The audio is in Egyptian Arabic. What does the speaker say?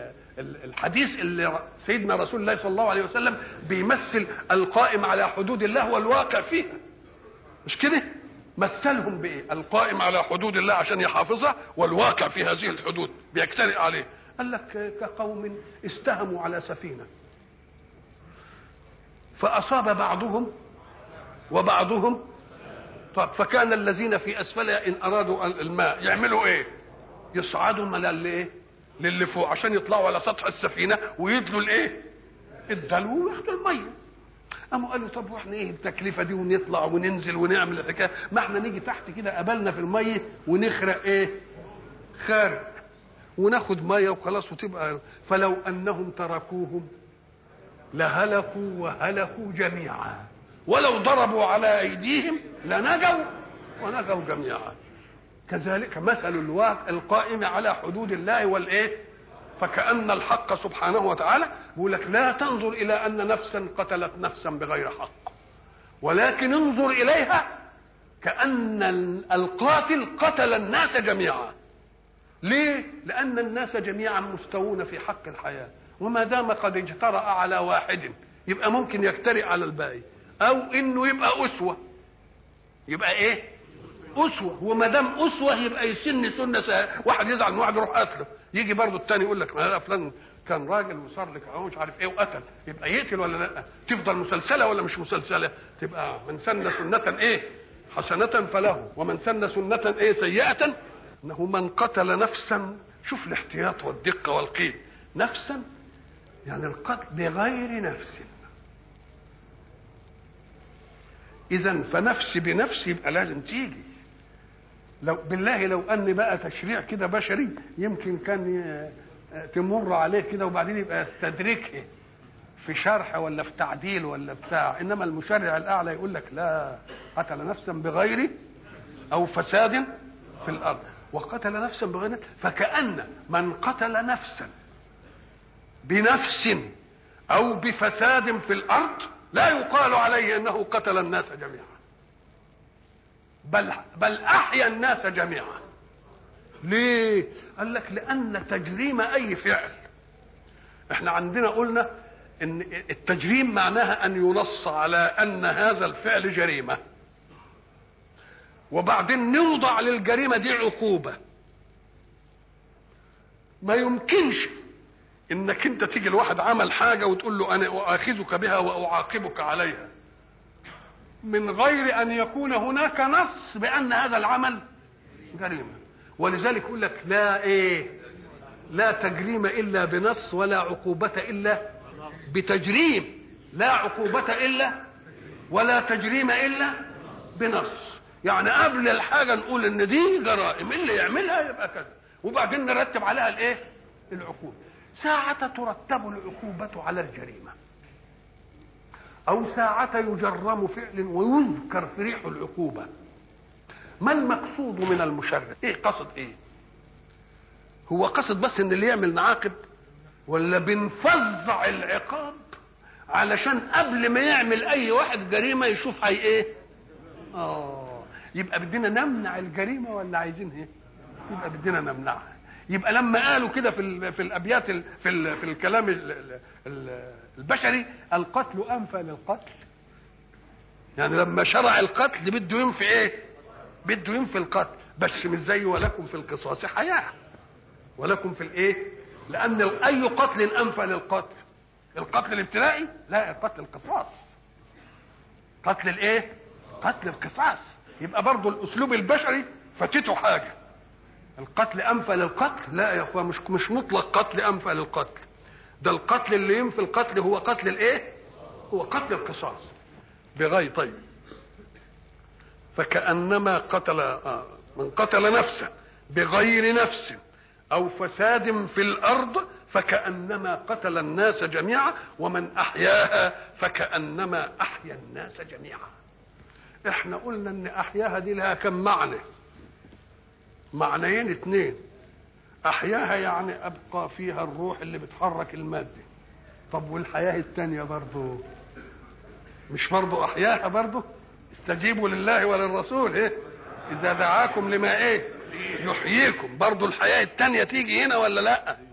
الحديث اللي سيدنا رسول الله صلى الله عليه وسلم بيمثل القائم على حدود الله والواقع فيها مش كده مثلهم بايه القائم على حدود الله عشان يحافظها والواقع في هذه الحدود بيجترئ عليه قال لك كقوم استهموا على سفينه فاصاب بعضهم وبعضهم طب فكان الذين في اسفلها ان ارادوا الماء يعملوا ايه يصعدوا من الايه للي فوق عشان يطلعوا على سطح السفينه ويدلوا الايه الدلو وياخدوا الميه قاموا قالوا طب واحنا ايه التكلفه دي ونطلع وننزل ونعمل الحكايه ما احنا نيجي تحت كده قبلنا في الميه ونخرق ايه خارج وناخد ميه وخلاص وتبقى فلو انهم تركوهم لهلكوا وهلكوا جميعا ولو ضربوا على ايديهم لنجوا ونجوا جميعا كذلك مثل الواقع القائم على حدود الله والايه فكأن الحق سبحانه وتعالى يقول لك لا تنظر إلى أن نفسا قتلت نفسا بغير حق ولكن انظر إليها كأن القاتل قتل الناس جميعا ليه؟ لأن الناس جميعا مستوون في حق الحياة وما دام قد اجترأ على واحد يبقى ممكن يجترئ على الباقي أو إنه يبقى أسوة يبقى إيه؟ أسوة وما دام أسوة يبقى يسن سنة سا... واحد يزعل من واحد يروح قتله يجي برضه التاني يقول لك ما فلان كان راجل وصار لك اهو مش عارف ايه وقتل يبقى يقتل ولا لا تفضل مسلسله ولا مش مسلسله تبقى من سن سنه ايه حسنه فله ومن سن سنه ايه سيئه انه من قتل نفسا شوف الاحتياط والدقه والقيم نفسا يعني القتل بغير نفس اذا فنفس بنفس يبقى لازم تيجي لو بالله لو ان بقى تشريع كده بشري يمكن كان تمر عليه كده وبعدين يبقى يستدركه في شرح ولا في تعديل ولا بتاع انما المشرع الاعلى يقول لك لا قتل نفسا بغير او فساد في الارض وقتل نفسا بغير نفس فكأن من قتل نفسا بنفس او بفساد في الارض لا يقال عليه انه قتل الناس جميعا بل بل احيا الناس جميعا ليه قال لك لان تجريم اي فعل احنا عندنا قلنا ان التجريم معناها ان ينص على ان هذا الفعل جريمه وبعدين نوضع للجريمه دي عقوبه ما يمكنش انك انت تيجي لواحد عمل حاجه وتقول له انا اؤاخذك بها واعاقبك عليها من غير ان يكون هناك نص بان هذا العمل جريمه ولذلك يقول لك لا ايه لا تجريم الا بنص ولا عقوبه الا بتجريم لا عقوبه الا ولا تجريم الا بنص يعني قبل الحاجه نقول ان دي جرائم اللي يعملها يبقى كذا وبعدين نرتب عليها الايه العقوبه ساعة ترتب العقوبة على الجريمة أو ساعة يجرم فعل ويذكر في ريح العقوبة ما المقصود من المشرع ايه قصد ايه هو قصد بس ان اللي يعمل نعاقب ولا بنفظع العقاب علشان قبل ما يعمل اي واحد جريمه يشوف هي ايه اه يبقى بدنا نمنع الجريمه ولا عايزين ايه يبقى بدنا نمنعها يبقى لما قالوا كده في في الابيات ال في ال في الكلام ال ال البشري القتل انفى للقتل يعني لما شرع القتل بده ينفي ايه بده ينفي القتل بس مش زي ولكم في القصاص حياه ولكم في الايه لان اي قتل انفى للقتل القتل الابتدائي لا القتل القصاص قتل الايه قتل القصاص يبقى برضه الاسلوب البشري فاتته حاجه القتل انفى للقتل لا يا اخوان مش مش مطلق قتل انفى للقتل ده القتل اللي ينفي القتل هو قتل الايه هو قتل القصاص بغير طيب فكانما قتل آه من قتل نفسه بغير نفس او فساد في الارض فكانما قتل الناس جميعا ومن احياها فكانما احيا الناس جميعا احنا قلنا ان احياها دي لها كم معنى معنيين اتنين احياها يعني ابقى فيها الروح اللي بتحرك الماده طب والحياه التانية برضه مش برضه احياها برضه استجيبوا لله وللرسول ايه اذا دعاكم لما ايه يحييكم برضه الحياه التانية تيجي هنا ولا لا